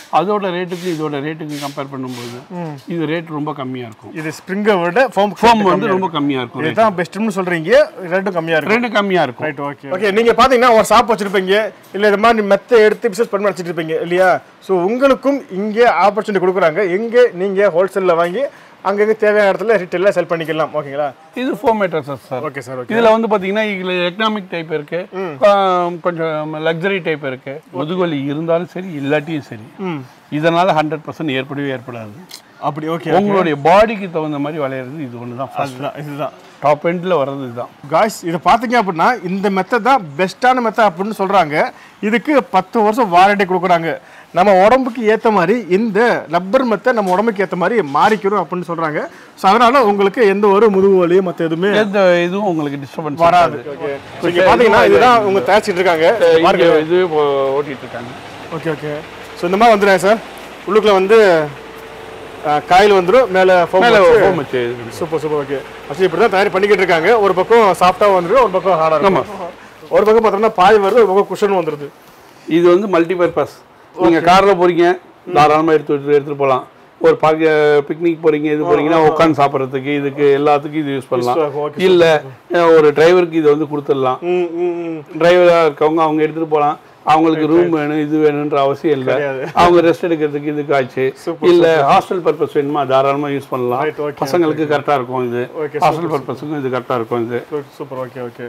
அதோட ரேட்டுக்கு இதோட ரேட்டுக்கு கம்பேர் பண்ணும்போது இது ரேட் ரொம்ப கம்மியா இருக்கும் இது ஸ்ப்ரிங்கை விட ஃபோம் ஃபோம் வந்து ரொம்ப கம்மியா இருக்கும் rate. இதுதான் பெஸ்ட்னு சொல்றீங்க ரேட்டும் கம்மியா இருக்கு ரேட்டு கம்மியா இருக்கும் ரைட் ஓகே ஓகே நீங்க பாத்தீங்கன்னா ஒரு ஷாப் வச்சிருப்பீங்க இல்ல இது மாதிரி மெத்த எடுத்து பிசினஸ் பண்ணி வச்சிட்டு இருப்பீங்க இல்லையா ஸோ உங்களுக்கும் இங்கே ஆப்பர்ச்சுனிட்டி கொடுக்குறாங்க எங்கே நீங்க ஹோல்சேல்ல வாங்கி அங்கங்க தேவையான இடத்துல ரீட்டெயிலாக செல் பண்ணிக்கலாம் ஓகேங்களா இது foam mattresses sir okay sir okay இதுல வந்து பாத்தீங்கன்னா இதுல எக்கனாமிக் டைப் இருக்கு ஆ, கொஞ்சம் லக்ஸரி டைப் இருக்கு முதுகுவலி இருந்தாலும் சரி இல்லாட்டியும் சரி இதனால ஹண்ட்ரட் பர்சன்ட் ஏற்படவே ஏற்படாது அப்படி ஓகே உங்களுடைய பாடிக்கு தகுந்த மாதிரி விளையிறது இது ஒன்று தான் அதுதான் இதுதான் டாப் எண்டில் வர்றது இதுதான் காய்ஸ் இதை பார்த்தீங்க அப்படின்னா இந்த மெத்தட் தான் பெஸ்ட்டான மெத்தட் அப்படின்னு சொல்கிறாங்க இதுக்கு பத்து வருஷம் வாரண்டி கொடுக்குறாங்க நம்ம உடம்புக்கு ஏற்ற மாதிரி இந்த ரப்பர் மெத்தை நம்ம உடம்புக்கு ஏற்ற மாதிரி மாறிக்கிறோம் அப்படின்னு சொல்கிறாங்க ஸோ அதனால் உங்களுக்கு எந்த ஒரு முதுகு வலியும் மற்ற எதுவுமே எந்த இதுவும் உங்களுக்கு டிஸ்டர்பன்ஸ் வராது இங்கே பார்த்தீங்கன்னா இதுதான் உங்க தயாரிச்சிட்டு இருக்காங்க இங்க இது இப்போ ஓட்டிட்டு இருக்காங்க ஓகே ஓகே ஸோ இந்த மாதிரி வந்துடுறேன் சார் உள்ளுக்குள்ள வந்து அஹ், காயில் வந்துடும் மேலே ஃபோம் மேலே ஃபோம் வச்சு இது பண்ணி. சூப்பர் சூப்பர் ஓகே ஆக்சுவலி இப்படி தான் தயார் பண்ணிக்கிட்டு இருக்காங்க ஒரு பக்கம் சாஃப்டாக வந்துடும் ஒரு பக்கம் ஹார்டாக இருக்கும் ஒரு பக்கம் பார்த்தோம்னா பாய் வருது ஒரு பக்கம் குஷன் வந்துடுது இது வந்து மல்டிபர்பஸ் நீங்க கார்ல போறீங்க தாராளமா எடுத்து எடுத்து எடுத்துட்டு போகலாம் ஒரு பார்க்க பிக்னிக் போறீங்க இது போறீங்கன்னா உட்காந்து சாப்பிட்றதுக்கு இதுக்கு எல்லாத்துக்கும் இது யூஸ் பண்ணலாம் okay, இல்ல அஹ், ஒரு டிரைவருக்கு இது வந்து கொடுத்துடலாம் ம் ம் ம் டிரைவரா இருக்கவங்க அவங்க எடுத்துட்டு போகலாம் அவங்களுக்கு ரூம் வேணும் இது வேணுன்ற அவசியம் இல்லை அவங்க ரெஸ்ட் எடுக்கிறதுக்கு இதுக்கு ஆச்சு இல்ல ஹாஸ்டல் பர்பஸ் வேணுமா தாராளமா யூஸ் பண்ணலாம் Right, okay, பசங்களுக்கு கரெக்டா இருக்கும் இது Okay, ஹாஸ்டல் பர்பஸுக்கும் இது கரெக்டா இருக்கும் இது super okay okay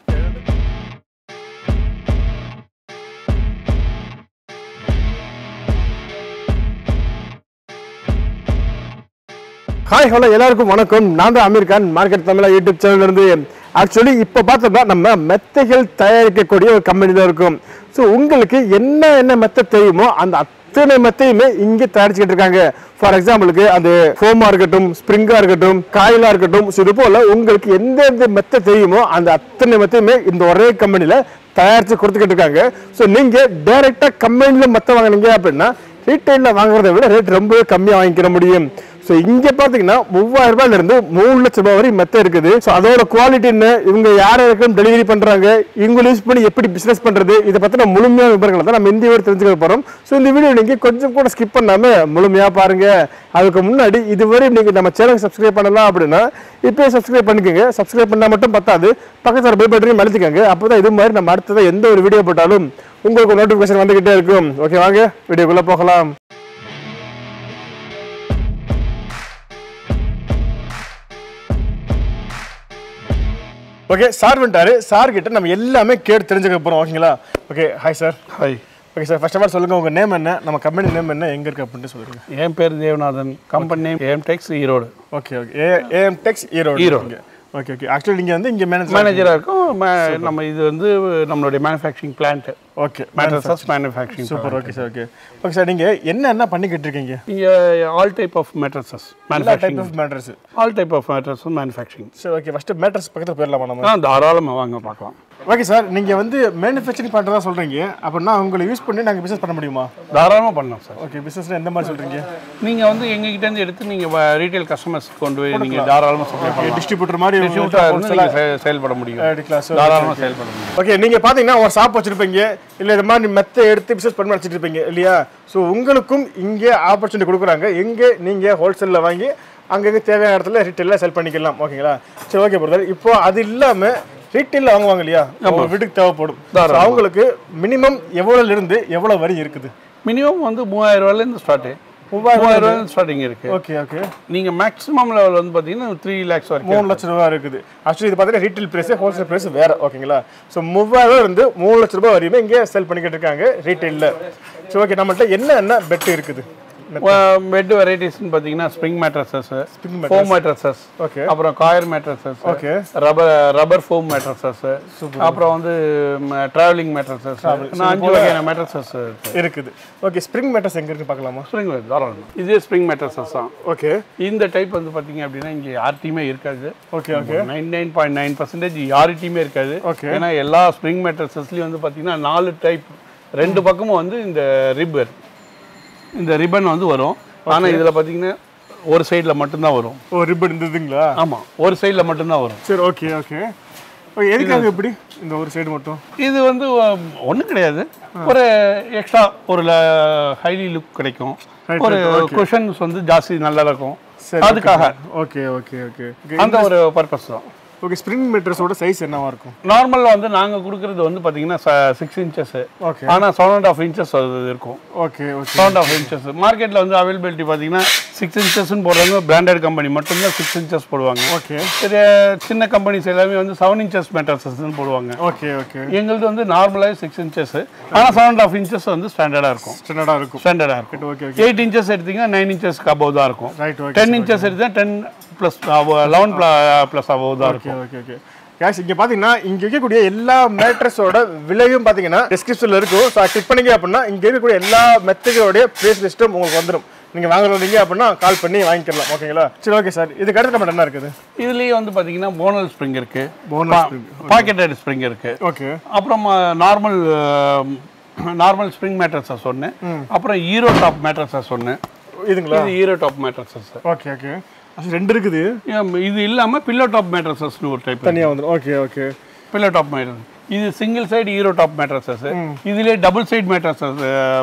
hi hello எல்லாருக்கும் வணக்கம் நான் தான் அமீர் கான் மார்க்கெட் தமிழா யூடியூப் சேனல்ல இருந்து ஆக்சுவலி இப்போ பார்த்தோம்னா நம்ம மெத்தைகள் தயாரிக்கக்கூடிய ஒரு கம்பெனி தான் இருக்கும் ஸோ உங்களுக்கு என்ன என்ன மெத்தை தெரியுமோ அந்த அத்தனை மெத்தையுமே இங்கே தயாரிச்சுக்கிட்டு இருக்காங்க ஃபார் எக்ஸாம்பிளுக்கு அது ஃபோமா இருக்கட்டும் ஸ்ப்ரிங்கா இருக்கட்டும் காயிலா இருக்கட்டும் ஸோ இது போல உங்களுக்கு எந்த எந்த மெத்தை தெரியுமோ அந்த அத்தனை மெத்தையுமே இந்த ஒரே கம்பெனியில் தயாரித்து கொடுத்துக்கிட்டு இருக்காங்க ஸோ நீங்கள் டைரெக்டாக கம்பெனியில் மெத்தை வாங்குனீங்க அப்படின்னா ரீட்டைலில் வாங்குறதை விட ரேட் ரொம்ப கம்மியாக வாங்கிக்கிற முடியும் ஸோ இங்கே பார்த்தீங்கன்னா மூவாயிரம் ரூபாயில இருந்து மூணு லட்ச ரூபாய் வரை மெத்த இருக்குது ஸோ அதோட குவாலிட்டி என்ன இவங்க யார் யாருக்கும் டெலிவரி பண்ணுறாங்க இவங்க யூஸ் பண்ணி எப்படி பிஸ்னஸ் பண்ணுறது இதை பற்றின முழுமையான விவரங்களை தான் நம்ம இந்த வீடியோ தெரிஞ்சுக்க போகிறோம் ஸோ இந்த வீடியோ நீங்கள் கொஞ்சம் கூட ஸ்கிப் பண்ணாமல் முழுமையாக பாருங்க அதுக்கு முன்னாடி இதுவரை நீங்கள் நம்ம சேனல் சப்ஸ்கிரைப் பண்ணலாம் அப்படின்னா இப்போயே சப்ஸ்கிரைப் பண்ணிக்கோங்க சப்ஸ்கிரைப் பண்ணால் மட்டும் பத்தாது பக்கத்தில் பெல் பட்டனையும் அழுத்திக்கோங்க அப்போ தான் இது மாதிரி நம்ம அடுத்ததாக எந்த ஒரு வீடியோ போட்டாலும் உங்களுக்கு நோட்டிஃபிகேஷன் வந்துக்கிட்டே இருக்கும் ஓகே வாங்க வீடியோக்குள்ளே போகலாம் ஓகே சார் வந்துட்டாரு சார் கிட்ட நம்ம எல்லாமே கேட்டு தெரிஞ்சுக்க போகிறோம் ஓகேங்களா okay hi sir hi okay sir first of all சொல்லுங்கள் உங்கள் நேம் என்ன நம்ம கம்பெனி நேம் என்ன எங்கே இருக்கு அப்படின்ட்டு சொல்லுங்கள் என் பேர் Devanathan company name AM Tex Erode okay okay A AM Tex Erode Erode. Okay okay actually நீங்கள் வந்து இங்கே மேனேஜ் மேனேஜராக இருக்கும் ம- நம்ம இது வந்து நம்மளுடைய manufacturing plant okay mattresses manufacturing super okay sir okay okay sir நீங்கள் என்ன என்ன பண்ணிக்கிட்டு இருக்கீங்க இங்கே ஆல் டைப் ஆஃப் மேட்ரஸஸ் எல்லா type manufacturing of mattress all type of மேட்ரஸும் மேனுஃபேக்சரிங் சரி ஓகே ஃபஸ்ட்டு மேட்ரஸ் பக்கத்தில் போயிடலாமா நம்ம ஆ தாராளமாக வாங்க பார்க்கலாம் ஓகே சார் நீங்கள் வந்து மேனுஃபேக்சரிங் பண்ணுறதா சொல்கிறீங்க அப்படின்னா உங்களை யூஸ் பண்ணி நாங்கள் பிஸ்னஸ் பண்ண முடியுமா தாராளமாக பண்ணலாம் சார் ஓகே பிஸ்னஸ்னால் எந்த மாதிரி சொல்கிறீங்க நீங்கள் வந்து எங்ககிட்டேருந்து எடுத்து நீங்கள் ரீட்டைல் கஸ்டமர்ஸ் கொண்டு போய் நீங்கள் தாராளமாக சப்ளை பண்ணலாம் டிஸ்ட்ரிபியூட்டர் மாதிரி டிஸ்ட்ரிபியூட்டராக இருந்து நீங்கள் செயல்பட முடியும் எடுக்கலாம் சார் தாராளமாக செயல்பட முடியும் ஓகே நீங்க பாத்தீங்கன்னா ஒரு ஷாப் வச்சிருப்பீங்க இல்ல இந்த மாதிரி மெத்த எடுத்து பிசினஸ் பண்ணி வச்சிட்டு இருப்பீங்க இல்லையா ஸோ உங்களுக்கும் இங்கே ஆப்பர்ச்சுனிட்டி கொடுக்குறாங்க எங்கே நீங்க ஹோல்சேல்ல வாங்கி அங்கங்க தேவையான இடத்துல ரீட்டெயிலாக செல் பண்ணிக்கலாம் ஓகேங்களா சரி ஓகே பிரதர் இப்போ அது இல்லாம ரீட்டெயிலில் வாங்குவாங்க இல்லையா ஒரு வீட்டுக்கு தேவைப்படும் So, அவங்களுக்கு மினிமம் எவ்வளோல இருந்து எவ்வளோ வரி இருக்குது மினிமம் வந்து மூவாயிரம் ரூபாயிலேருந்து ஸ்டார்ட்டு மூவாயிரம் மூவாயிரம் ரூபாய் ஸ்டார்டிங் இருக்கு ஓகே ஓகே நீங்கள் மேக்ஸிமம் லெவல் வந்து பார்த்தீங்கன்னா த்ரீ லேக்ஸ் வரைக்கும் மூணு லட்ச ரூபா இருக்குது ஆக்சுவலி இது பார்த்தீங்கன்னா ரீட்டைல் பிரைஸ் ஹோல்சேல் பிரைஸ் வேற ஓகேங்களா ஸோ மூவாயிரம் இருந்து மூணு லட்ச ரூபாய் வரையுமே இங்கே செல் பண்ணிக்கிட்டு இருக்காங்க ரீட்டைலில் சரி ஓகே நம்மள்ட்ட என்ன என்ன பெட் இருக்குது பெட் வெரைட்டிஸ்னு பார்த்தீங்கன்னா spring mattresses foam mattresses okay அப்புறம் coir mattresses okay rubber rubber foam mattresses அப்புறம் வந்து ட்ராவலிங் மேட்ரஸஸ் நான் அஞ்சு வகையான மேட்ரஸஸ் இருக்குது ஓகே ஸ்ப்ரிங் மேட்டர்ஸ் எங்க இருக்கு பார்க்கலாமா ஸ்ப்ரிங் தாராளம் இதே ஸ்ப்ரிங் மேட்ரஸஸ் தான் ஓகே இந்த டைப் வந்து பார்த்தீங்க அப்படின்னா இங்கே யார்ட்டையுமே இருக்காது okay okay nine nine point nine percentage யார்கிட்டையுமே இருக்காது Okay. ஏன்னா எல்லா ஸ்ப்ரிங் மேட்ரஸஸ்லையும் வந்து பார்த்தீங்கன்னா நாலு டைப் ரெண்டு பக்கமும் வந்து இந்த ரிப்பன் இந்த ரிப்பன் வந்து வரும் ஆனால் இதில் பார்த்தீங்கன்னா ஒரு சைடில் மட்டும்தான் வரும் ஓ ரிப்பன் இருந்ததுங்களா ஆமாம் ஒரு சைடில் மட்டும்தான் வரும் சரி ஓகே ஓகே ஓ, எதுக்காக இப்படி இந்த ஒரு சைடு மட்டும் இது வந்து ஒன்றும் கிடையாது ஒரு எக்ஸ்ட்ரா ஒரு ஹைலி லுக் கிடைக்கும் Right, ஒரு குஷன்ஸ் வந்து ஜாஸ்தி நல்லா இருக்கும் சரி, அதுக்காக ஓகே ஓகே ஓகே அந்த ஒரு பர்பஸ் தான் ஓகே ஸ்ப்ரிங் மெட்ரஸோட சைஸ் என்னவா இருக்கும் நார்மலாக வந்து நாங்கள் கொடுக்குறது வந்து பார்த்தீங்கன்னா சிக்ஸ் இன்ச்சஸ் ஓகே ஆனால் செவன் அண்ட் ஆஃப் இன்ச்சஸ் அது இருக்கும் okay okay seven and half inches மார்க்கெட்டில் வந்து அவைலபிலிட்டி பார்த்தீங்கன்னா சிக்ஸ் இன்ச்சஸ்ன்னு போடுறாங்க பிராண்டட் கம்பெனி மட்டும்தான் சிக்ஸ் இன்ச்சஸ் போடுவாங்க ஓகே சரி சின்ன கம்பெனிஸ் எல்லாமே வந்து செவன் இன்ச்சஸ் மெட்டர்ஸஸ்ன்னு போடுவாங்க ஓகே ஓகே எங்களுது வந்து நார்மலாக சிக்ஸ் இன்ச்சஸ் ஆனால் செவன் அண்ட் ஆஃப் இன்ச்சஸ் வந்து ஸ்டாண்டர்டாக இருக்கும் ஸ்டாண்டர்டாக இருக்கும் ஸ்டாண்டர்டாக இருக்கும் ஓகே ஓகே எயிட் இன்ச்சஸ் எடுத்தீங்கன்னா நைன் இன்ச்சஸ்க்கு அபவ் தான் இருக்கும் ரைட் ஓகே டென் இன்ச்சஸ் எடுத்தா ten plus eleven plus above தான் இருக்கும் ஓகே ஓகே ஓகே கேஷ் இங்கே பார்த்தீங்கன்னா இங்கே இருக்கக்கூடிய எல்லா மேட்ரஸோட விலையும் பார்த்தீங்கன்னா டிஸ்கிரிப்ஷனில் இருக்கும் ஸோ கிளிக் பண்ணீங்க அப்படின்னா இங்கே இருக்கக்கூடிய எல்லா மெத்தகளோடைய ப்ரைஸ் லிஸ்ட்டும் உங்களுக்கு வந்துடும் நீங்கள் வாங்குறீங்க அப்படின்னா கால் பண்ணி வாங்கிக்கலாம் ஓகேங்களா சரி ஓகே சார் இதுக்கு அடுத்து நம்ம என்ன இருக்குது இதுலேயே வந்து பார்த்தீங்கன்னா போனல் ஸ்ப்ரிங் இருக்கு Bonus பாக்கெட்டட் ஸ்ப்ரிங் இருக்கு ஓகே அப்புறம் நார்மல் நார்மல் ஸ்ப்ரிங் மேட்ரஸஸ் ஒன்று அப்புறம் ஹீரோ டாப் மேட்ரஸஸ் ஒன்று இதுங்களா இது euro top mattresses okay okay அது ரெண்டு இருக்குது இது இல்லாமல் பில்லோ டாப் மேட்ரஸஸ்னு ஒரு டைப் தனியாக வந்துடும் okay okay pillow top mattress இது single side euro top mattresses இதுலேயே double side mattresses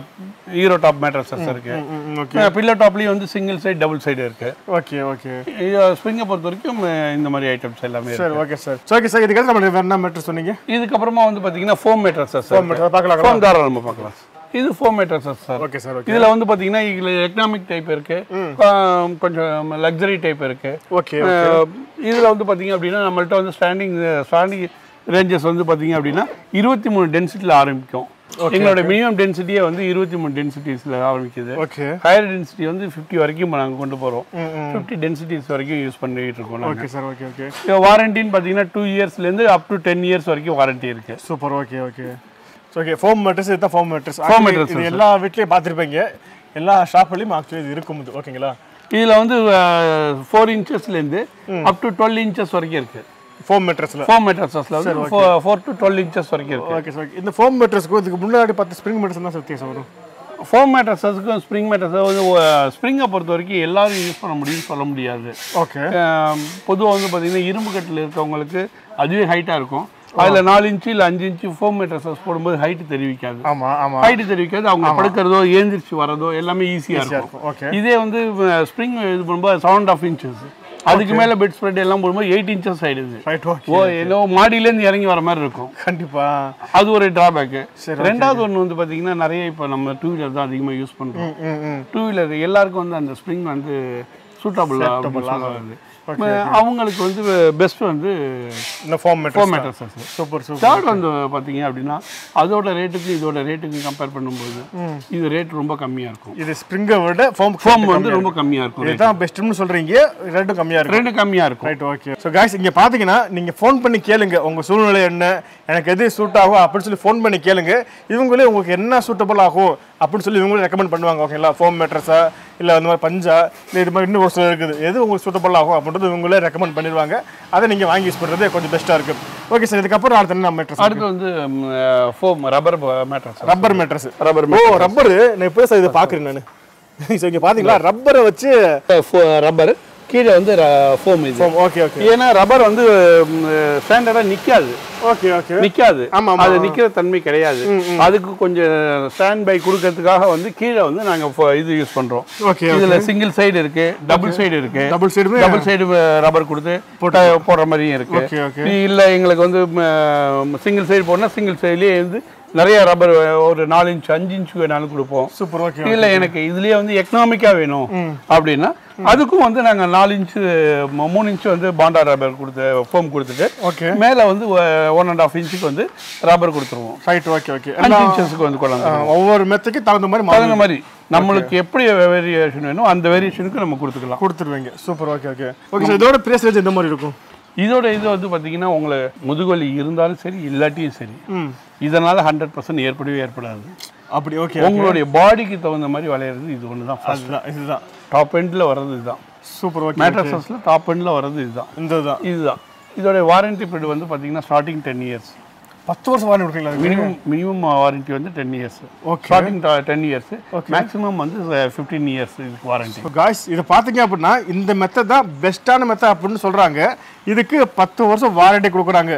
euro top mattresses இருக்கு ஓகே பில்லோ டாப்லேயும் வந்து சிங்கிள் சைடு டபுள் சைடு இருக்கு ஓகே ஓகே ஸ்ப்ரிங்கை பொறுத்த வரைக்கும் அஹ், இந்த மாதிரி ஐட்டம்ஸ் எல்லாமே இருக்கு சரி ஓகே சார் ஓகே சார் இதுக்கு அடுத்து நம்ம வேறு என்ன மேட்ரு சொன்னீங்க இதுக்கப்புறமா வந்து பார்த்தீங்கன்னா ஃபோம் மேட்ரஸஸ் பார்க்கலாம் ஃபோம் தாராளம் நம்ம பார்க்கலாம் இது foam mattresses sir okay sir okay இதுல வந்து பாத்தீங்கன்னா இதுல எக்கனாமிக் டைப் இருக்கு ஆஹ் கொஞ்சம் லக்ஸரி டைப் இருக்கு ஓகே ஆஹ் இதுல வந்து பாத்தீங்க அப்படின்னா நம்மள்ட்ட வந்து ஸ்டாண்டிங் ஸ்டாண்டிங் ரேஞ்சஸ் வந்து பாத்தீங்க அப்படின்னா இருபத்தி மூணு டென்சிட்டியில் ஆரம்பிக்கும் எங்களோட மினிமம் டென்சிட்டியே வந்து இருபத்தி மூணு டென்சிட்டிஸில் ஆரம்பிக்குது ஓகே ஹையர் டென்சிட்டி வந்து ஃபிஃப்டி வரைக்கும் நாங்கள் கொண்டு போகிறோம் ஃபிஃப்டி டென்சிட்டிஸ் வரைக்கும் யூஸ் பண்ணிட்டு இருக்கோம் நாங்கள் ஓகே சார் ஓகே ஓகே வாரண்டின்னு பார்த்தீங்கன்னா டூ இயர்ஸ்லேருந்து அப் டு டென் இயர்ஸ் வரைக்கும் வாரண்டி இருக்கு super okay okay okay foam mattress இதுதான் ஃபோம் மேட்ரஸ் Foam mattress, இது எல்லா வீட்லயும் பார்த்துருப்பீங்க எல்லா ஷாப்லையும் ஆக்சுவலி இது இருக்கும் இது ஓகேங்களா இதில் வந்து ஃபோர் இன்ச்சஸ்லேருந்து அப் டு டுவெல் இன்ச்சஸ் வரைக்கும் இருக்கு ஃபோம் மேட்ரஸ்ல ஃபோம் மெட்ரஸஸில் வந்து ஃபோர் டு டுவெல் இன்ச்சஸ் வரைக்கும் இருக்கு ஓகே சார் இந்த ஃபோம் மேட்ரஸ்க்கு இதுக்கு முன்னாடி பார்த்து ஸ்ப்ரிங் மேட்ரஸ் தான் வித்தியாசம் வரும் ஃபோம் மேட்ரஸஸ்க்கும் ஸ்ப்ரிங் மேட்ரஸ் வந்து ஸ்ப்ரிங்கை பொறுத்த வரைக்கும் எல்லாரும் யூஸ் பண்ண முடியும்னு சொல்ல முடியாது ஓகே பொதுவாக வந்து பார்த்தீங்கன்னா இரும்பு கட்டில் இருக்கவங்களுக்கு அதுவே ஹைட்டாக இருக்கும் அதில் நாலு இன்ச்சு இல்லை அஞ்சு இன்ச்சு ஃபோம் மேட்ரஸஸ் போடும்போது ஹைட்டு தெரிவிக்காது ஆமா ஆமா ஹைட்டு தெரிவிக்காது அவங்க படுக்கிறதோ ஏந்திரிச்சு வரதோ எல்லாமே ஈஸியாக இருக்கும் இருக்கும் ஓகே இதே வந்து ஸ்ப்ரிங் இது பண்ணும்போது செவன் ஆஃப் இன்ச்சஸ் அதுக்கு மேலே பெட் ஸ்ப்ரெட் எல்லாம் போடும்போது எயிட் இன்ச்சஸ் ஆயிடுது ரைட் ஓகே ஓ ஏதோ மாடியிலேருந்து இறங்கி வர மாதிரி இருக்கும் கண்டிப்பா அது ஒரு டிராபேக்கு சரி, ரெண்டாவது ஒன்று வந்து பார்த்தீங்கன்னா நிறைய இப்போ நம்ம டூ வீலர் தான் அதிகமாக யூஸ் பண்ணுறோம் ம் ம் ம் டூ வீலர் எல்லாருக்கும் வந்து அந்த ஸ்ப்ரிங் வந்து சூட்டபுள் ஆகுது அவங்களுக்கு வந்து பெஸ்ட் வந்து இந்த foam foam mattress mattresses super super third வந்து பார்த்தீங்க அப்படின்னா அதோட ரேட்டுக்கு இதோட ரேட்டுக்கு கம்பேர் பண்ணும்போது இது ரேட் ரொம்ப கம்மியாக இருக்கும் இது ஸ்ப்ரிங்கை விட ஃபோம் ஃபோம் வந்து ரொம்ப கம்மியாக இருக்கும் rate. இதுதான் பெஸ்ட்னு சொல்றீங்க ரேட்டும் கம்மியா இருக்கும் ரேட்டு கம்மியாக இருக்கும் ரைட் ஓகே ஸோ காய்ஸ் இங்கே பார்த்தீங்கன்னா நீங்கள் ஃபோன் பண்ணி கேளுங்க உங்கள் சூழ்நிலை என்ன எனக்கு எது சூட் ஆகும் அப்படின்னு சொல்லி ஃபோன் பண்ணி கேளுங்க இவங்களே உங்களுக்கு என்ன சூட்டபிள் ஆகும் அப்படின்னு சொல்லி இவங்களே ரெக்கமெண்ட் பண்ணுவாங்க ஓகேங்களா ஃபோம் மேட்ரஸா இல்லை அந்த மாதிரி பஞ்சா இல்லை இது மாதிரி இன்னும் ஒரு சில இருக்குது எது உங்களுக்கு சூட்டபிள் ஆகும் அப்படின்றது இவங்களே ரெக்கமெண்ட் பண்ணிடுவாங்க அதை நீங்கள் வாங்கி யூஸ் பண்ணுறது கொஞ்சம் பெஸ்ட்டாக இருக்கும் ஓகே சார் இதுக்கப்புறம் அடுத்த என்ன மேட்ரஸ் அடுத்து வந்து foam rubber mattress rubber mattress rubber ஓ ரப்பர் நான் இப்போ சார் இதை பார்க்குறேன் நான் ஸோ இங்கே பார்த்தீங்களா ரப்பரை வச்சு ரப்பர் கீழே வந்து ஃபோம் இது ஓகே ஓகே ஏன்னா ரப்பர் வந்து ஸ்டாண்டர்டாக நிற்காது ஓகே ஓகே நிக்காது ஆமா, ஆமா. அது நிக்கிற தன்மை கிடையாது அதுக்கு கொஞ்சம் ஸ்டாண்ட் பை கொடுக்கறதுக்காக வந்து கீழே வந்து நாங்க ஃப- இது யூஸ் பண்றோம் ஓகே இதுல சிங்கிள் சைடு இருக்கு டபுள் சைடு இருக்கு டபுள் சைடுமே டபுள் சைடு ரப்பர் கொடுத்து போட்ட போடுற மாதிரியும் இருக்கு ஓகே ஓகே இல்ல எங்களுக்கு வந்து சிங்கிள் சைடு போடணும் சிங்கிள் சைட்லயே வந்து நிறைய ரப்பர் ஒரு நாலு இன்ச் அஞ்சு இன்ச் வேணாலும் கொடுப்போம் சூப்பர் ஓகே இல்ல எனக்கு இதுலயே வந்து எக்கனாமிக்கா வேணும் அப்படின்னா அதுக்கும் வந்து நாங்க நாலு இன்ச்சு மூணு இன்ச் வந்து பாண்டா ரப்பர் கொடுத்து ஃபோம் கொடுத்துட்டு ஓகே மேல வந்து ஒன் அண்ட் ஆஃப் இன்ச்சுக்கு வந்து ரப்பர் கொடுத்துருவோம் ரைட் ஓகே ஓகே அஞ்சு இன்ச்சஸ்க்கு வந்து கொண்டாந்து ஒவ்வொரு மெத்துக்கு தகுந்த மாதிரி மாடல் தகுந்த மாதிரி நம்மளுக்கு எப்படி வேரியேஷன் வேணும் அந்த வேரியேஷனுக்கு நம்ம கொடுத்துக்கலாம் கொடுத்துருவீங்க super okay okay okay sir இதோட பிரைஸ் ரேஞ்ச் எந்த மாதிரி இருக்கும் இதோட இது வந்து பார்த்தீங்கன்னா உங்களை முதுகுவலி இருந்தாலும் சரி இல்லாட்டியும் சரி ம் இதனால ஹண்ட்ரட் பர்சன்ட் ஏற்படவே ஏற்படாது அப்படி ஓகே உங்களுடைய பாடிக்கு தகுந்த மாதிரி வளையிறது இது ஒன்று தான் அதுதான் இதுதான் டாப் எண்டில் வர்றது இதுதான் சூப்பர் ஓகே மேட்ரஸஸில் டாப் எண்டில் வர்றது இதுதான் இந்த இதுதான் இதுதான் இதோட வாரண்டி பீரியட் வந்து பார்த்தீங்கன்னா ஸ்டார்டிங் டென் இயர்ஸ் பத்து வருஷம் வாரண்டி கொடுக்கீங்களா அதுக்கு? மினிமம் மினிமம் வாரண்டி வந்து ten years Okay. Starting ten years maximum வந்து ஃபிஃப்டீன் இயர்ஸ் இதுக்கு வாரண்டி இப்போ காய்ஸ் இதை பார்த்தீங்க அப்படின்னா இந்த மெத்தட் தான் பெஸ்ட்டான மெத்தட் அப்படின்னு சொல்கிறாங்க இதுக்கு பத்து வருஷம் வாரண்டி கொடுக்குறாங்க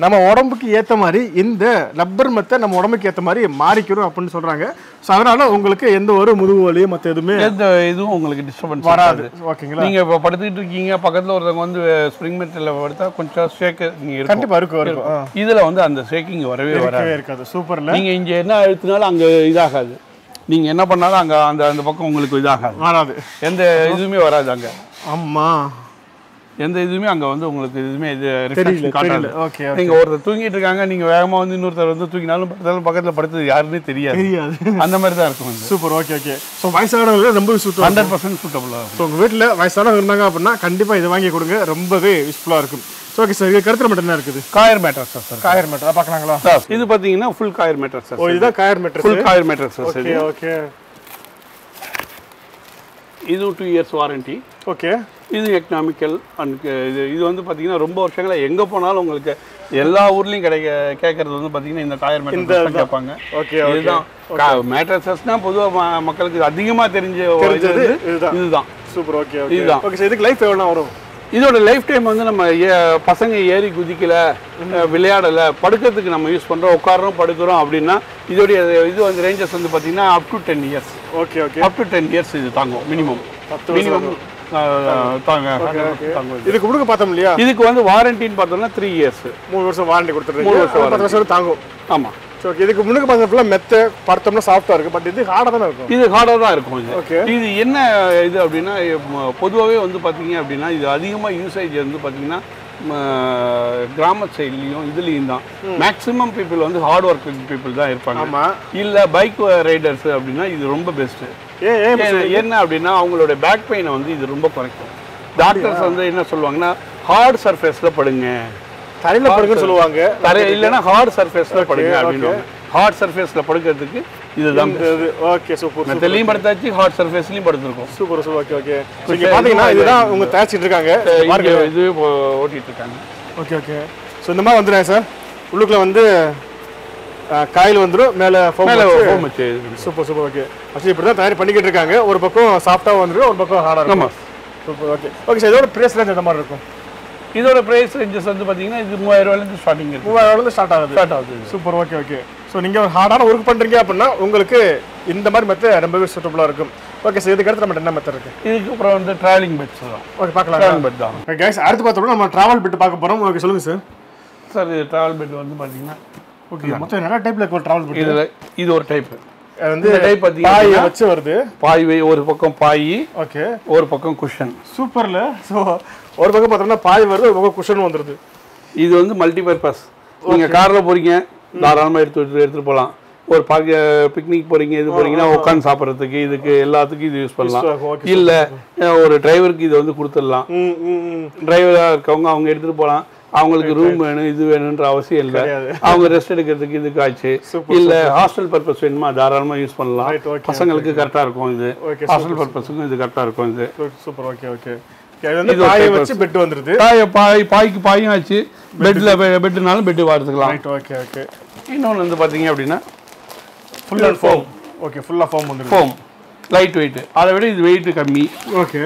நம்ம உடம்புக்கு ஏத்த மாதிரி இந்த ரப்பர் மெத்தை நம்ம உடம்புக்கு ஏத்த மாதிரி மாறிக்கிறோம் அப்படின்னு சொல்றாங்க ஸோ அதனால உங்களுக்கு எந்த ஒரு முதுகு வலியோ மற்ற எதுவுமே எந்த இதுவும் உங்களுக்கு டிஸ்டர்பன்ஸ் வராது ஓகேங்களா நீங்க இப்போ படுத்துக்கிட்டு இருக்கீங்க பக்கத்துல ஒருத்தவங்க வந்து ஸ்ப்ரிங் மெட்டல்ல படுத்தா கொஞ்சம் ஷேக் நீங்க இருக்கும் கண்டிப்பா இருக்கும் இருக்கும் ஆ. இதுல வந்து அந்த ஷேக்கிங் வரவே வராது இருக்கவே இருக்காது சூப்பர்ல நீங்க இங்க என்ன அழுத்தினாலும் அங்க இதாகாது நீங்க என்ன பண்ணாலும் அங்க அந்த அந்த பக்கம் உங்களுக்கு இதாகாது வராது எந்த இதுவுமே வராது அங்க ஆமா எந்த இதுவுமே அங்க வந்து உங்களுக்கு இதுவுமே இது தெரியல ரிஃப்ளெக்ஷன் காட்டாது தெரியல ஓகே நீங்க ஒருத்தர் தூங்கிட்டு இருக்காங்க நீங்க வேகமா வந்து இன்னொருத்தர் வந்து தூங்கினாலும் படுத்தாலும் பக்கத்துல படுத்தது யாருன்னே தெரியாது தெரியாது அந்த மாதிரி தான் இருக்கும் வந்து சூப்பர் ஓகே ஓகே ஸோ வயசானவங்க ரொம்ப சுத்தம் ஹண்ட்ரட் பர்சன்ட் சூட்டபுளாக இருக்கும் ஸோ உங்கள் வீட்டில் வயசானவங்க இருந்தாங்க அப்படின்னா கண்டிப்பாக இதை வாங்கி கொடுங்க ரொம்பவே யூஸ்ஃபுல்லாக இருக்கும் ஸோ ஓகே சார் இது கருத்தில் மட்டும் என்ன இருக்குது coir mattress sir coir mattress பார்க்கலாங்களா இது பார்த்தீங்கன்னா ஃபுல் காயர் மேட்ரஸ் ஓ இதுதான் coir mattress full coir mattress okay okay இது டூ இயர்ஸ் வாரண்டி ஓகே இது எக்கனாமிக்கல் அண்ட் இது இது வந்து பார்த்தீங்கன்னா ரொம்ப வருஷங்களா எங்கே போனாலும் உங்களுக்கு எல்லா ஊர்லேயும் கிடைக்க கேட்கறது வந்து பார்த்தீங்கன்னா இந்த காயர் மேட்ரஸ் தான் கேட்பாங்க ஓகே இதுதான் மேட்ரஸஸ்னா பொதுவாக மக்களுக்கு அதிகமாக தெரிஞ்ச ஒரு இது தெரிஞ்சது வந்து இதுதான் இதுதான் சூப்பர் ஓகே ஓகே இதுதான். ஓகே சார் இதுக்கு லைஃப் எவ்வளோ வரும் இதோட லைஃப் டைம் வந்து நம்ம ஏ- பசங்க ஏறி குதிக்கல அஹ், விளையாடல படுக்கிறதுக்கு நம்ம யூஸ் பண்றோம் உட்காரோம் படுக்கிறோம் அப்படின்னா இதோடைய இது வந்து ரேஞ்சஸ் வந்து பார்த்தீங்கன்னா up to ten years okay okay up to ten years இது தாங்கும் மினிமம் பத்து மினிமம் தாங்க தாங்கும் இது. இதுக்கு முழுக்க பார்த்தோம் இல்லையா இதுக்கு வந்து வாரண்டின்னு பார்த்தோம்னா த்ரீ இயர்ஸ் மூணு வருஷம் வாரண்டி கொடுத்துருங்க மூணு வருஷம் பத்து வருஷம் தாங்கும் ஆமாம் ஸோ ஓகே இதுக்கு முன்னுக்கு பார்த்தா ஃபுல்லாக மெத்த படுத்தோம்னா சாஃப்டாக இருக்கும் பட் இது ஹார்டாக தானே இருக்கும் இது ஹார்டாக தான் இருக்கும் இது Okay. இது என்ன இது அப்படின்னா பொதுவாகவே வந்து பார்த்தீங்க அப்படின்னா இது அதிகமாக யூசேஜ் வந்து பார்த்தீங்கன்னா ம, கிராம சைட்லேயும் இதுலேயும் தான் மேக்ஸிமம் பீப்புள் வந்து ஹார்ட் ஒர்க் பீப்புள் தான் இருப்பாங்க ஆமாம் இல்லை பைக் ரைடர்ஸ் அப்படின்னா இது ரொம்ப பெஸ்ட்டு ஏன் ஏன் என்ன அப்படின்னா அவங்களோட பேக் பெயினை வந்து இது ரொம்ப குறைக்கும் டாக்டர்ஸ் வந்து என்ன சொல்லுவாங்கன்னா ஹார்ட் சர்ஃபேஸில் படுங்க தரையில் படுங்கன்னு சொல்லுவாங்க தரை இல்லைன்னா ஹார்ட் சர்ஃபேஸில் படுங்க அப்படின்னு ஹார்ட் சர்ஃபேஸில் படுக்கிறதுக்கு இதுதான் ஓகே சூப்பர் மெத்தலையும் படுத்தாச்சு ஹார்ட் சர்ஃபேஸ்லையும் படுத்திருக்கோம் சூப்பர் சூப்பர் ஓகே ஓகே நீங்க பாத்தீங்கன்னா இதுதான் உங்க தயாரிச்சிட்டு இருக்காங்க இங்க இது இப்போ ஓட்டிட்டு இருக்காங்க ஓகே ஓகே ஸோ இந்த மாதிரி வந்துடுறேன் சார் உள்ளுக்குள்ள வந்து அஹ், காயில் வந்துடும் மேலே மேல ஃபோம் ஃபோம் வச்சு இது பண்ணி. சூப்பர் சூப்பர் ஓகே ஆக்சுவலி இப்படி தான் தயார் பண்ணிக்கிட்டு இருக்காங்க ஒரு பக்கம் சாஃப்டாக வந்துடும் ஒரு பக்கம் ஹார்டாக இருக்கும் ஆமா சூப்பர் ஓகே ஓகே சார் இதோட ப்ரைஸ் ரேஞ்ச் எந்த மாதிரி இருக்கும் இதோட பிரைஸ் ரேஞ்சஸ் வந்து பாத்தீங்கன்னா இது மூவாயிரம் ரூபாயிலேருந்து ஸ்டார்டிங் இருக்கு மூவாயிரம் ஸ்டார்ட் ஆகுது ஸ்டார்ட் ஆகுது சூப்பர் ஓகே ஓகே ஸோ நீங்கள் ஒரு ஹார்டான ஒர்க் பண்ணுறீங்க அப்படின்னா உங்களுக்கு இந்த மாதிரி மெத்த ரொம்பவே சூட்டபுளாக இருக்கும் ஓகே சார் இதுக்கு அடுத்து நம்ம என்ன மெத்தட் இருக்கு இதுக்கு அப்புறம் வந்து டிராவலிங் பெட்ஸ் தான் ஓகே பார்க்கலாம் டிராவலிங் பெட் தான் கேஸ் அடுத்து பார்த்தோம்னா நம்ம ட்ராவல் பிட்டு பார்க்க போகிறோம் ஓகே சொல்லுங்கள் சார் சார் இது டிராவல் பெட் வந்து பாத்தீங்கன்னா ஓகே மொத்தம் நிறைய டைப்பில் இருக்கும் ட்ராவல் பிட்டு இதுல இது ஒரு டைப் அது வந்து இந்த டைப் பாயை பார்த்தீங்கன்னா வச்சு வருது பாய் வை- ஒரு பக்கம் பாய் ஓகே ஒரு பக்கம் குஷன் சூப்பர்ல ஸோ ஒரு பக்கம் பார்த்தோம்னா பாய் வருது ஒரு பக்கம் குஷன் வந்துருது இது வந்து மல்டிபர்பஸ் நீங்க கார்ல போறீங்க தாராளமா எடுத்து எடுத்து எடுத்துட்டு போகலாம் ஒரு பார்க்க பிக்னிக் போறீங்க இது போறீங்கன்னா உட்காந்து சாப்பிட்றதுக்கு இதுக்கு எல்லாத்துக்கும் இது யூஸ் பண்ணலாம் ஓகே இல்ல அஹ், ஒரு டிரைவருக்கு இது வந்து கொடுத்துடலாம் ம் ம் ம் டிரைவரா இருக்கவங்க அவங்க எடுத்துட்டு போகலாம் அவங்களுக்கு ரூம் வேணும் இது வேணுன்ற அவசியம் இல்லை கிடையாது. அவங்க ரெஸ்ட் எடுக்கிறதுக்கு இதுக்கு ஆச்சு Super, இல்ல ஹாஸ்டல் பர்பஸ் வேணுமா தாராளமா யூஸ் பண்ணலாம் Right, okay, பசங்களுக்கு கரெக்டா இருக்கும் இது Okay, ஹாஸ்டல் பர்பஸுக்கும் இது கரெக்டா இருக்கும் இது சூப்பர் ஓகே ஓகே இது வந்து இது ஒரு பாயை type வச்சு பெட் வந்துருது பாய் பாய் பாய்க்கு பாயும் ஆச்சு பெட்ல பெட்னாலும் பெட்டு வார்த்துக்கலாம் ரைட் ஓகே ஓகே இன்னொன்று வந்து பார்த்தீங்க அப்படின்னா ஃபுல் அண்ட் ஃபோம் ஓகே ஃபுல்லாக ஃபோம் வந்துருது ஃபோம் லைட் வெயிட் அதை விட இது வெயிட் கம்மி ஓகே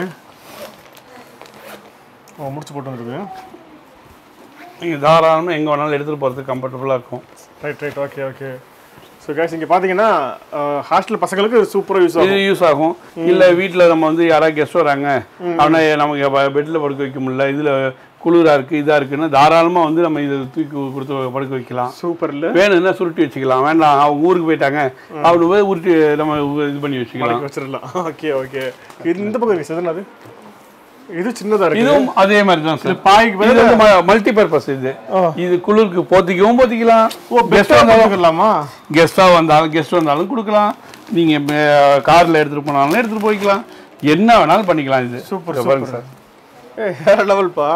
ஓ முடிச்சு போட்டு வந்துருது நீங்கள் தாராளமாக எங்கே வேணாலும் எடுத்துகிட்டு போகிறதுக்கு கம்ஃபர்டபுளாக இருக்கும் right right okay okay so case இங்கே பார்த்தீங்கன்னா ஹாஸ்டல் பசங்களுக்கு சூப்பராக யூஸ் ஆகும் இது யூஸ் ஆகும் இல்லை வீட்டில் நம்ம வந்து யாராவது கெஸ்ட் வராங்க அவனை நமக்கு பெட்டில் படுக்க வைக்க முடியல இதில் குளிராக இருக்குது இதாக இருக்குன்னா தாராளமாக வந்து நம்ம இதை தூக்கி கொடுத்து படுக்க வைக்கலாம் சூப்பர்ல வேணும்னா சுருட்டி வச்சுக்கலாம் வேண்டாம் அவங்க ஊருக்கு போயிட்டாங்க அவனு போய் உருட்டி நம்ம இது பண்ணி வச்சுக்கலாம் வச்சிடலாம் ஓகே ஓகே இது இந்த பக்கம் இருக்கு சார் அது இது சின்னதாக இருக்கு இதுவும் அதே மாதிரி தான் சார் பாய்க்கு இது வந்து மல்டி பர்பஸ் இது ஆ. இது குளிருக்கு போத்திக்கவும் போத்திக்கலாம் ஓ பெஸ்ட்டாக பார்த்துக்கலாமா கெஸ்ட்டாக வந்தாலும் கெஸ்ட் வந்தாலும் கொடுக்கலாம் நீங்கள் காரில் எடுத்துகிட்டு போனாலும் எடுத்துகிட்டு போய்க்கலாம் என்ன வேணாலும் பண்ணிக்கலாம் இது சூப்பர் இதை பாருங்க சார் ஏ வேற லெவல்ப்பா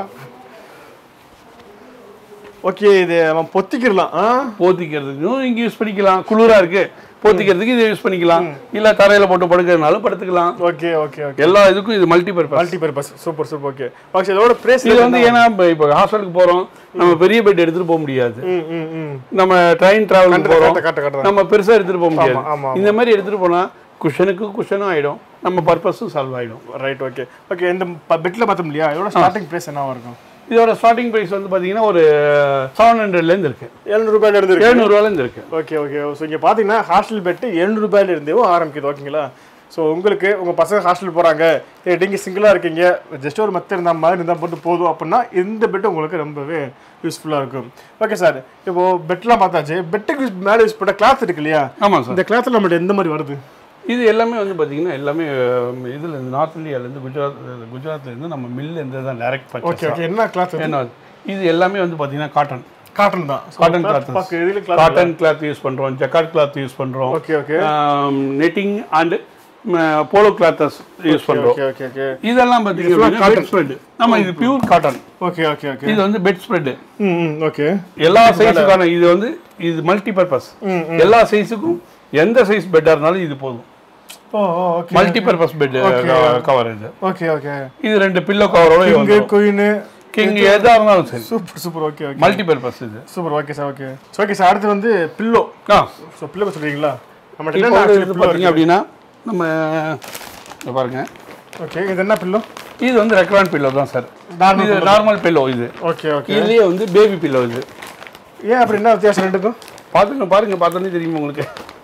ஓகே இது நம்ம பொத்திக்கிடலாம் ஆ போத்திக்கிறதுக்கும் இங்கே யூஸ் பண்ணிக்கலாம் குளிராக இருக்கு போத்திக்கிறதுக்கு இதை யூஸ் பண்ணிக்கலாம் இல்லை தரையில் போட்டு படுக்கிறதுனாலும் படுத்துக்கலாம் ஓகே ஓகே ஓகே எல்லா இதுக்கும் இது multi purpose multi purpose super super okay okay இதோட பிரைஸ் இது வந்து ஏன்னா இப்போ இப்போ ஹாஸ்டலுக்கு போகிறோம் நம்ம பெரிய பெட் எடுத்துகிட்டு போக முடியாது ம் ம் ம் நம்ம ட்ரெயின் டிராவலுக்கு போகிறோம் கரெக்டாக கரெக்டாக கரெக்டாக நம்ம பெருசாக எடுத்துகிட்டு போக முடியாது ஆமா, இந்த மாதிரி எடுத்துகிட்டு போனால் குஷனுக்கு குஷனும் ஆகிடும் நம்ம பர்பஸும் சால்வ் ஆகிடும் ரைட் ஓகே ஓகே இந்த பெட்டில் பார்த்தோம் இல்லையா இதோட ஸ்டார்டிங் ப்ரைஸ் என்னவா இருக்கும் இதோட ஸ்டார்டிங் ப்ரைஸ் வந்து பார்த்தீங்கன்னா ஒரு செவன் ஹண்ட்ரட்லேருந்து இருக்கு எழுநூறு ரூபாயில இருந்து இருக்கு எழுநூறுவாலேருந்து இருக்கு ஓகே ஓகே ஸோ இங்கே பார்த்தீங்கன்னா ஹாஸ்டல் பெட்டு எழுநூறு ரூபாயில இருந்தே ஆரம்பிக்குது ஓகேங்களா ஸோ உங்களுக்கு உங்கள் பசங்க ஹாஸ்டல் போகிறாங்க நீங்கள் சிங்கிளாக இருக்கீங்க ஜஸ்ட் ஒரு மத்த இருந்தால் மாதிரி இருந்தால் மட்டும் போதும் அப்படின்னா இந்த பெட்டு உங்களுக்கு ரொம்பவே யூஸ்ஃபுல்லாக இருக்கும் ஓகே சார் இப்போ பெட்லாம் பார்த்தாச்சு பெட்டுக்கு மேலே யூஸ் பண்ண கிளாத் இருக்கு இல்லையா ஆமாம் சார் இந்த கிளாத்தில் நம்மகிட்ட எந்த மாதிரி வருது இது எல்லாமே வந்து பார்த்தீங்கன்னா எல்லாமே இதில் இருந்து நார்த் இந்தியாவிலேருந்து குஜராத் குஜராத்லேருந்து நம்ம மில்லேருந்து தான் டைரக்ட் ஓகே பர்ச்சேஸ் ஓகே என்ன கிளாத் என்ன இது எல்லாமே வந்து பார்த்தீங்கன்னா காட்டன் காட்டன் தான் காட்டன் கிளாத் பார்க்க இதில் கிளாத் காட்டன் கிளாத் யூஸ் பண்ணுறோம் ஜக்கார்ட் கிளாத் யூஸ் பண்ணுறோம் okay okay netting and polo clothes use பண்ணுறோம் ஓகே ஓகே ஓகே இதெல்லாம் பார்த்தீங்கன்னா பெட் ஸ்ப்ரெட் நம்ம இது pure cotton okay okay okay இது வந்து பெட் ஸ்ப்ரெட் ம் ம் ஓகே எல்லா சைஸுக்கான இது வந்து இது மல்டி பர்பஸ் ம், எல்லா சைஸுக்கும் எந்த சைஸ் பெட்டாக இருந்தாலும் இது போதும் oh oh okay multi purpose bed cover இது ஓகே ஓகே இது ரெண்டு பில்லோ கவரோட இங்கே குயின் கிங் எதா இருந்தாலும் சரி super super okay okay multi purpose இது super okay sir okay okay sir அடுத்து வந்து பில்லோ ஆ ஸோ பில்லோ சொல்றீங்களா நம்ம இப்போ என்ன வந்து இது பார்த்தீங்க அப்படின்னா நம்ம இங்க பாருங்க ஓகே இது என்ன பில்லோ இது வந்து ரெக்ரான் பில்லோ தான் சார் நார்மல் இது நார்மல் பில்லோ இது ஓகே ஓகே இதுலயே வந்து பேபி பில்லோ இது ஏன் அப்படி என்ன வித்தியாசம் ரெண்டுக்கும் பாத்துங்க பாருங்க பார்த்தோன்னே தெரியுமா உங்களுக்கு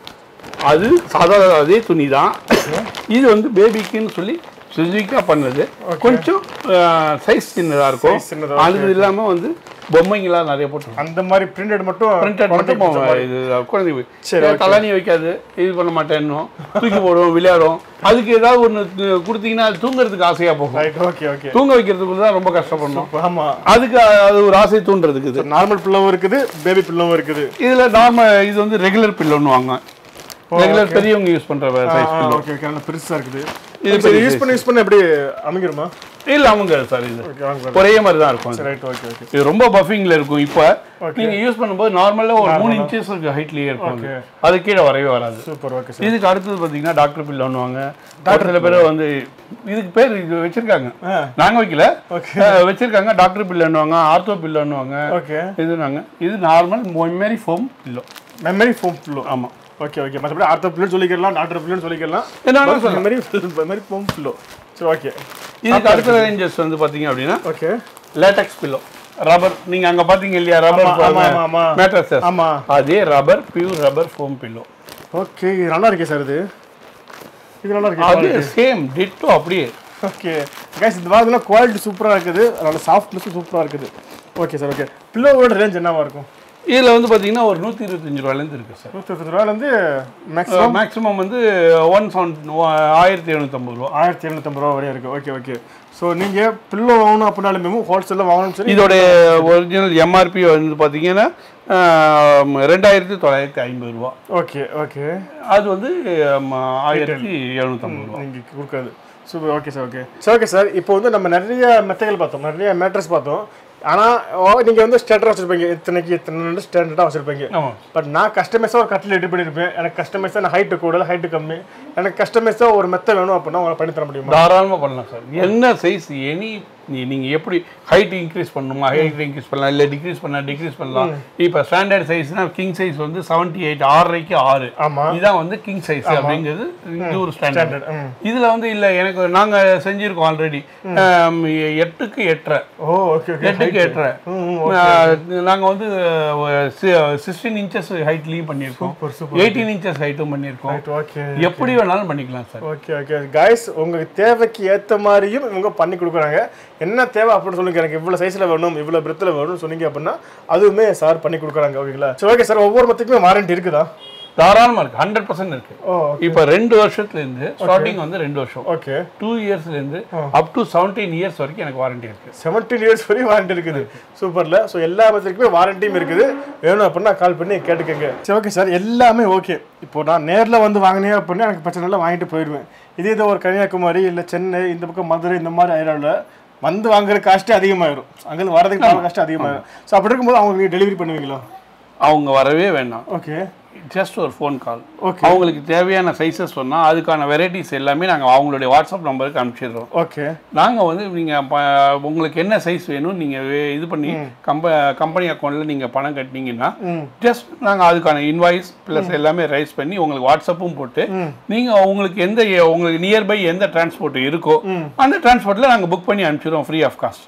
அது சாதா அதே துணி தான் இது வந்து பேபிக்குன்னு சொல்லி ஸ்பெசிஃபிக்காக பண்ணது கொஞ்சம் சைஸ் சின்னதாக இருக்கும் Size சின்னதா, அது இல்லாமல் வந்து பொம்மைங்களாம் நிறைய போட்டுருக்கோம் அந்த மாதிரி பிரிண்டட் மட்டும் பிரிண்டட் மட்டும் குழந்தைக்கு இது குழந்தை சரி, தலானி வைக்காது இது பண்ண மாட்டேன்னும் தூக்கி போடுவோம் விளையாடும் அதுக்கு ஏதாவது ஒன்று கொடுத்தீங்கன்னா அது தூங்குறதுக்கு ஆசையாக போகும் ரைட் ஓகே ஓகே தூங்க வைக்கிறதுக்கு தான் ரொம்ப கஷ்டப்படணும் ஆமா அதுக்கு அது ஒரு ஆசை தூண்டுறதுக்கு இது நார்மல் பில்லோவும் இருக்குது பேபி பில்லோவும் இருக்குது இதில் நார்மல் இது வந்து ரெகுலர் பில்லோன்னு வாங்க ரெகுலர் பெரியவங்க யூஸ் பண்ணுற சைஸ் பில்லோ ஓகே ஓகே நல்லா பெருசா இருக்குது இது இது யூஸ் பண்ணி யூஸ் பண்ணி எப்படி அமைங்கிருமா இல்லை அவங்க சார் இது ஓகே வாங்க ஒரே மாதிரி தான் இருக்கும் இது. ரைட் ஓகே ஓகே இது ரொம்ப பஃபிங்ல இருக்கும் இப்போ நீங்க யூஸ் பண்ணும்போது நார்மலா ஒரு மூணு இன்ச்சஸ் ஹைட்லயே இருக்கும் அது. அது கீழே வரவே வராது சூப்பர் ஓகே சார் இதுக்கு அடுத்தது பாத்தீங்கன்னா டாக்டர் பில் பண்ணுவாங்க டாக்டர் சில பேர் வந்து இதுக்கு பேர் இது வச்சிருக்காங்க ஆ. நாங்க வைக்கல ஓகே அஹ், வச்சிருக்காங்க டாக்டர் பில் பண்ணுவாங்க ஆர்த்தோ பில் பண்ணுவாங்க ஓகே இது நாங்க இது normal memory foam pillow memory foam pillow ஆமா ஓகே ஓகே மற்றபடி ஆர்த்தோ பில்லுன்னு சொல்லிக்கலாம் டாக்டர் பில்லுன்னு சொல்லிக்கலாம் என்ன மெமரி மெமரி ஃபோம் பில்லோ சரி ஓகே இதுக்கு அடுத்த ரேஞ்சஸ் வந்து பாத்தீங்க அப்படின்னா ஓகே லேட்டக்ஸ் பில்லோ ரப்பர் நீங்க அங்க பாத்தீங்க இல்லையா ஆமா, ஆமா, ரப்பர் ஆமா. மேட்ரஸஸ் ஆமா அதே rubber pure rubber foam pillow okay இது நல்லா இருக்கே சார் இது இது நல்லா அது இருக்கு சேம் டிட்டோ அப்படியே ஓகே கைஸ் இந்த வாரத்துல குவாலிட்டி சூப்பராக இருக்குது அதனால சாஃப்ட்னஸும் சூப்பராக இருக்குது ஓகே சார் ஓகே பில்லோவோட ரேஞ்ச் என்னவா இருக்கும் இதில் வந்து பார்த்தீங்கன்னா ஒரு நூற்றி இருபத்தஞ்சு ரூபாயிலேருந்து இருக்குது சார் நூற்றி இருபது ரூபாயிலேருந்து மேக்ஸிமம் மேக்ஸிமம் வந்து ஒன் செவன் ஆயிரத்தி எழுநூற்றம்பது ரூபா ஆயிரத்தி எழுநூத்தம்பது ரூபா வரையும் இருக்குது ஓகே ஓகே ஸோ நீங்கள் பில்லோ வாங்கணும் அப்படின்னாலுமே ஹோல்சேலில் வாங்கணும் சரி இதோட ஒரிஜினல் எம்ஆர்பி வந்து பார்த்தீங்கன்னா ரெண்டாயிரத்தி தொள்ளாயிரத்தி ஐம்பது ரூபா ஓகே ஓகே அது வந்து ஆம், ஆயிரத்தி எழுநூற்றம்பது ரூபா நீங்கள் கொடுக்காது சூப்பர் ஓகே சார் ஓகே சரி ஓகே சார் இப்போ வந்து நம்ம நிறைய மெத்தைகள் பார்த்தோம் நிறைய மேட்ரஸ் பார்த்தோம் ஆனால் நீங்கள் வந்து ஸ்டாண்டர்டாக வச்சுருப்பீங்க இத்தனைக்கு இத்தனை ஸ்டாண்டர்டாக வச்சுருப்பீங்க ஆமாம் பட் நான் கஸ்டமைஸாக ஒரு கட்டில் ரெடி பண்ணியிருப்பேன் எனக்கு கஸ்டமைஸாக நான் ஹைட்டு கூட ஹைட்டு கம்மி எனக்கு கஸ்டமைஸாக ஒரு மெத்தை வேணும் அப்படின்னா உங்களை பண்ணி தர முடியுமா தாராளமாக பண்ணலாம் சார் என்ன சைஸ் எனி நீங்கள் எப்படி ஹைட் இன்க்ரீஸ் பண்ணணுமா ஹைட் இன்க்ரீஸ் பண்ணலாம் இல்லை டிக்ரீஸ் பண்ணலாம் டிக்ரீஸ் பண்ணலாம் இப்போ ஸ்டாண்டர்ட் சைஸ்னா கிங் சைஸ் வந்து செவன்ட்டி எயிட் ஆறரைக்கு ஆறு ஆமாம் இதான் வந்து கிங் சைஸ் அப்படிங்கிறது இது ஒரு ஸ்டாண்டர்ட் ஸ்டாண்டர்ட் ம் இதுல வந்து இல்ல எனக்கு நாங்க செஞ்சிருக்கோம் ஆல்ரெடி எட்டுக்கு எட்டரை ஓ ஓகே ஓகே எட்டுக்கு எட்டரை ம் அஹ், நாங்க வந்து சிக்ஸ்டீன் இன்ச்சஸ் ஹைட்லயும் பண்ணியிருக்கோம் சூப்பர் சூப்பர் எயிட்டீன் இன்ச்சஸ் ஹைட்டும் பண்ணியிருக்கோம் ரைட் ஓகே எப்படி வேணாலும் பண்ணிக்கலாம் சார் ஓகே ஓகே கைஸ் உங்களுக்கு தேவைக்கு ஏற்ற மாதிரியும் இவங்க பண்ணி கொடுக்குறாங்க என்ன தேவை அப்படின்னு சொல்லுங்க எனக்கு இவ்வளோ சைஸில் வேணும் இவ்வளோ பிரெத்தில் வேணும்னு சொன்னீங்க அப்படின்னா அதுவுமே சார் பண்ணி கொடுக்குறாங்க ஓகேங்களா சரி ஓகே சார் ஒவ்வொரு மத்துக்குமே வாரண்டி இருக்குதா தாராளமா இருக்கு ஹண்ட்ரட் பர்சன்ட் இருக்கு ஓ இப்போ ரெண்டு வருஷத்துல இருந்து ஸ்டார்டிங் வந்து ரெண்டு வருஷம் ஓகே டூ இயர்ஸ்ல இருந்து அப் டு செவன்டீன் இயர்ஸ் வரைக்கும் எனக்கு வாரண்டி இருக்கு செவன்டீன் இயர்ஸ் வரையும் வாரண்டி இருக்குது சூப்பர்ல ஸோ எல்லா மெத்தடுக்குமே வாரண்டியும் இருக்குது வேணும் அப்படின்னா கால் பண்ணி கேட்டுக்கோங்க சரி ஓகே சார் எல்லாமே ஓகே இப்போ நான் நேரில் வந்து வாங்கினேன் அப்படின்னா எனக்கு பிரச்சனை இல்லை வாங்கிட்டு போயிடுவேன் இதே இது ஒரு கன்னியாகுமரி இல்லை சென்னை இந்த பக்கம் மதுரை இந்த மாதிரி ஐராவில் வந்து வாங்குற காஸ்ட்டே அதிகமாயிரும் அங்கேருந்து வரதுக்கு போகிற காஸ்ட்டு அதிகமாயிரும் ஸோ அப்படி இருக்கும்போது அவங்க நீங்கள் டெலிவரி பண்ணுவீங்களா அவங்க வரவே வேண்டாம் ஓகே ஜஸ்ட் ஒரு ஃபோன் கால் Okay. அவங்களுக்கு தேவையான சைஸஸ் சொன்னா அதுக்கான வெரைட்டிஸ் எல்லாமே நாங்க அவங்களுடைய வாட்ஸ்அப் நம்பருக்கு அனுப்பிச்சிடுறோம் ஓகே நாங்க வந்து நீங்க ப- உங்களுக்கு என்ன சைஸ் வேணும் நீங்க வே- இது பண்ணி கம்ப கம்பெனி அக்கௌண்ட்ல நீங்க பணம் கட்டினீங்கன்னா ம் ஜஸ்ட் நாங்க அதுக்கான இன்வாய்ஸ் ப்ளஸ் எல்லாமே ரைஸ் பண்ணி உங்களுக்கு வாட்ஸ்அப்பும் போட்டு நீங்க உங்களுக்கு எந்த உங்களுக்கு நியர்பை எந்த டிரான்ஸ்போர்ட் இருக்கோ அந்த டிரான்ஸ்போர்ட்ல நாங்க புக் பண்ணி அனுப்பிச்சிடுவோம் free of cost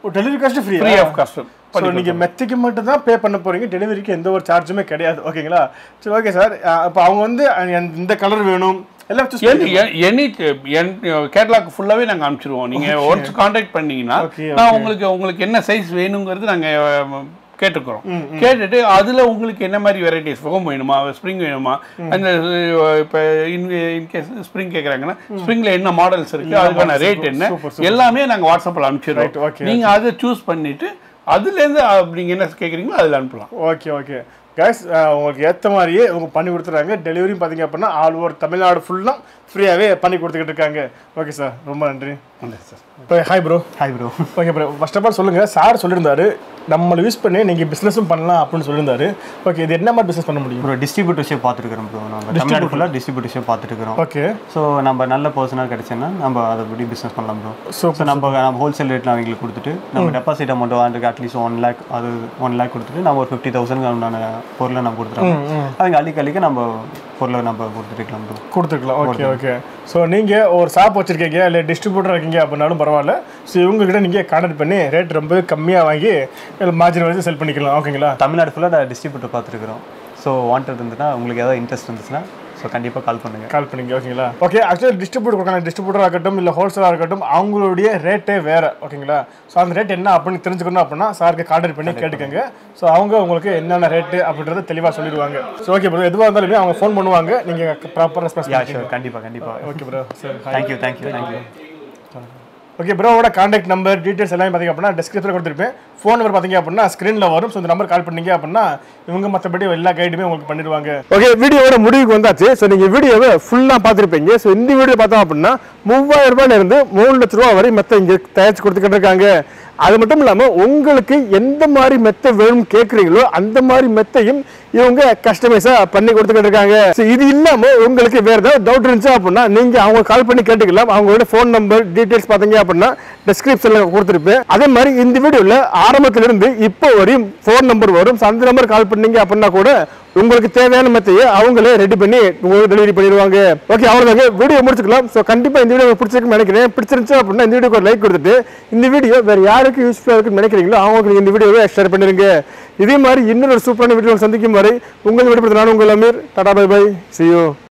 delivery cost free free of cost so நீங்கள் மெத்தைக்கு மட்டும் தான் பே பண்ண போறீங்க டெலிவரிக்கு எந்த ஒரு சார்ஜுமே கிடையாது ஓகேங்களா சரி ஓகே சார் இப்போ அவங்க வந்து அஹ், இந்த கலர் வேணும் எல்லாம் சூஸ் எனி கேட்லாக் ஃபுல்லாவே நாங்க அனுப்பிச்சிருவோம் நீங்க ஒன்ஸ் காண்டாக்ட் பண்ணீங்கன்னா Okay, நான் உங்களுக்கு உங்களுக்கு என்ன சைஸ் வேணுங்கிறது நாங்க அஹ், கேட்டுக்கிறோம் கேட்டுட்டு அதுல உங்களுக்கு என்ன மாதிரி வெரைட்டிஸ் ஃபோம் வேணுமா ஸ்ப்ரிங் வேணுமா அந்த அஹ், இப்ப இன்கேஸ் ஸ்ப்ரிங் கேக்குறாங்கன்னா ஸ்ப்ரிங்ல என்ன மாடல்ஸ் இருக்கு அதுக்கான ரேட் என்ன எல்லாமே நாங்க வாட்ஸ்அப்ல Right, அனுப்பிச்சிடுறோம் okay, நீங்க அதை சூஸ் பண்ணிட்டு அதுல இருந்து அஹ், நீங்க என்ன கேக்குறீங்களோ அதுல அனுப்பலாம் ஓகே ஓகே கைஸ் உங்களுக்கு ஏற்ற மாதிரியே இவங்க பண்ணி கொடுத்துறாங்க டெலிவரி பார்த்தீங்க அப்படின்னா ஆல் ஓவர் தமிழ்நாடு ஃபுல்லாக ஃப்ரீயாகவே பண்ணி கொடுத்துக்கிட்டு இருக்காங்க ஓகே சார் ரொம்ப நன்றி இப்போ hi bro hi bro okay bro first of all சொல்லுங்கள் சார் சொல்லியிருந்தாரு நம்மளை யூஸ் பண்ணி நீங்கள் பிஸ்னஸும் பண்ணலாம் அப்படின்னு சொல்லியிருந்தாரு ஓகே இது என்ன மாதிரி பிஸ்னஸ் பண்ண முடியும் ப்ரோ டிஸ்ட்ரிபியூட்டர்ஷிப் பார்த்துருக்குறோம் ப்ரோ நம்ம தமிழ்நாடு ஃபுல்லாக டிஸ்ட்ரிபியூட்டர்ஷிப் பார்த்துருக்குறோம் ஓகே ஸோ நம்ம நல்ல பர்சனாக கிடைச்சேன்னா நம்ம அதை படி பிஸ்னஸ் பண்ணலாம் ப்ரோ So, ஸோ நம்ம நம்ம ஹோல்சேல் ரேட்டில் அவங்களுக்கு கொடுத்துட்டு நம்ம டெபாசிட் அமௌண்ட் வாங்கிட்டு அட்லீஸ்ட் ஒன் லேக் அது ஒன் லேக் கொடுத்துட்டு நம்ம ஒரு ஃபிஃப்டி தௌசண்ட் நான் பொருளை நம்ம கொடுத்துருவோம் அவங்க அள்ளிக்க அள்ளிக்க நம்ம பொருளை நம்ம கொடுத்துருக்கலாம் ப்ரோ கொடுத்துருக்கலாம் ஓகே ஓகே ஸோ நீங்கள் ஒரு ஷாப் வச்சுருக்கீங்க இல்லை டிஸ்ட்ரிபியூட்டர் இருக்கீங்க அப்படின்னாலும் பரவாயில்ல ஸோ இவங்ககிட்ட நீங்கள் கான்டாக்ட் பண்ணி ரேட் ரொம்பவே கம்மியாக வாங்கி மார்ஜின் வச்சு செல் பண்ணிக்கலாம் ஓகேங்களா தமிழ்நாடு ஃபுல்லாக நான் டிஸ்ட்ரிபியூட்டர் பார்த்துருக்குறோம் ஸோ வாண்டட் இருந்துன்னா உங்களுக்கு ஏதாவது இன்ட்ரெஸ்ட் இருந்துச்சுன்னா ஸோ கண்டிப்பாக கால் பண்ணுங்கள் கால் பண்ணிங்க ஓகேங்களா ஓகே ஆக்சுவலி டிஸ்ட்ரிபியூட்டர் கொடுக்காங்க டிஸ்ட்ரிபியூட்டர் ஆகட்டும் இல்லை ஹோல்சேலாக இருக்கட்டும் அவங்களுடைய ரேட்டே வேறு ஓகேங்களா ஸோ அந்த ரேட் என்ன அப்படின்னு தெரிஞ்சுக்கணும் அப்படின்னா சாருக்கு கான்டாக்ட் பண்ணி கேட்டுக்கோங்க ஸோ அவங்க உங்களுக்கு என்னென்ன ரேட்டு அப்படின்றத தெளிவாக சொல்லிடுவாங்க ஸோ ஓகே ப்ரோ எதுவாக இருந்தாலுமே அவங்க ஃபோன் பண்ணுவாங்க நீங்கள் ப்ராப்பர் ரெஸ்பான்ஸ் யா ஷூர் கண்டிப்பாக கண்டிப்பாக ஓகே ப்ரோ சரி தேங்க்யூ தேங்க்யூ தேங்க்யூ ஓகே ப்ரோவோட காண்டாக்ட் நம்பர் டீட்டெயில்ஸ் எல்லாமே பார்த்தீங்க அப்படின்னா டிஸ்கிரிப்ஷனில் கொடுத்துருப்பேன் ஃபோன் நம்பர் பார்த்தீங்க அப்படின்னா ஸ்க்ரீனில் வரும் ஸோ இந்த நம்பர் கால் பண்ணீங்க அப்படின்னா இவங்க மற்றபடி எல்லா கைடுமே உங்களுக்கு பண்ணிடுவாங்க ஓகே வீடியோவோட முடிவுக்கு வந்தாச்சு ஸோ நீங்கள் வீடியோவை ஃபுல்லாக பார்த்துருப்பீங்க ஸோ இந்த வீடியோ பார்த்தோம் அப்படின்னா மூவாயிரம் ரூபாயிலிருந்து மூணு லட்ச ரூபா வரை மெத்த இங்கே தயாரிச்சு கொடுத்துக்கிட்டு இருக்காங்க அது மட்டும் இல்லாமல் உங்களுக்கு எந்த மாதிரி மெத்த வேணும்னு கேட்குறீங்களோ அந்த மாதிரி மெத்தையும் இவங்க கஸ்டமைஸாக பண்ணி கொடுத்துக்கிட்டு இருக்காங்க ஸோ இது இல்லாமல் உங்களுக்கு வேறு ஏதாவது டவுட் இருந்துச்சு அப்படின்னா நீங்கள் அவங்க கால் பண்ணி கேட்டுக்கலாம் அவங்களோட ஃபோன் நம்பர் டீட்டெயில்ஸ் பார்த்தீங்க அப்படின்னா டிஸ்கிரிப்ஷனில் கொடுத்துருப்பேன் அதே மாதிரி இந்த வீடியோவில் ஆரம்பத்திலிருந்து இப்போ வரையும் ஃபோன் நம்பர் வரும் So, அந்த நம்பர் கால் பண்ணீங்க அப்படின்னா கூட உங்களுக்கு தேவையான மெத்தையை அவங்களே ரெடி பண்ணி உங்களுக்கு டெலிவரி பண்ணிடுவாங்க ஓகே அவ்வளோதாங்க வீடியோ முடிச்சுக்கலாம் ஸோ கண்டிப்பாக இந்த வீடியோ உங்களுக்கு பிடிச்சிருக்குன்னு நினைக்கிறேன் பிடிச்சிருந்துச்சு அப்படின்னா இந்த வீடியோக்கு ஒரு லைக் கொடுத்துட்டு இந்த வீடியோ வேறு யாருக்கு யூஸ்ஃபுல்லாக இருக்குன்னு நினைக்கிறீங்களோ அவங்களுக்கு நீங்கள் இந்த வீடியோவை ஷேர் பண்ணிடுங்க இதே மாதிரி இன்னொரு சூப்பரான வீடியோ சந்திக்கும் வரை உங்கள் விடுபடுத்த நான் உங்கள் Amir tata bye bye see you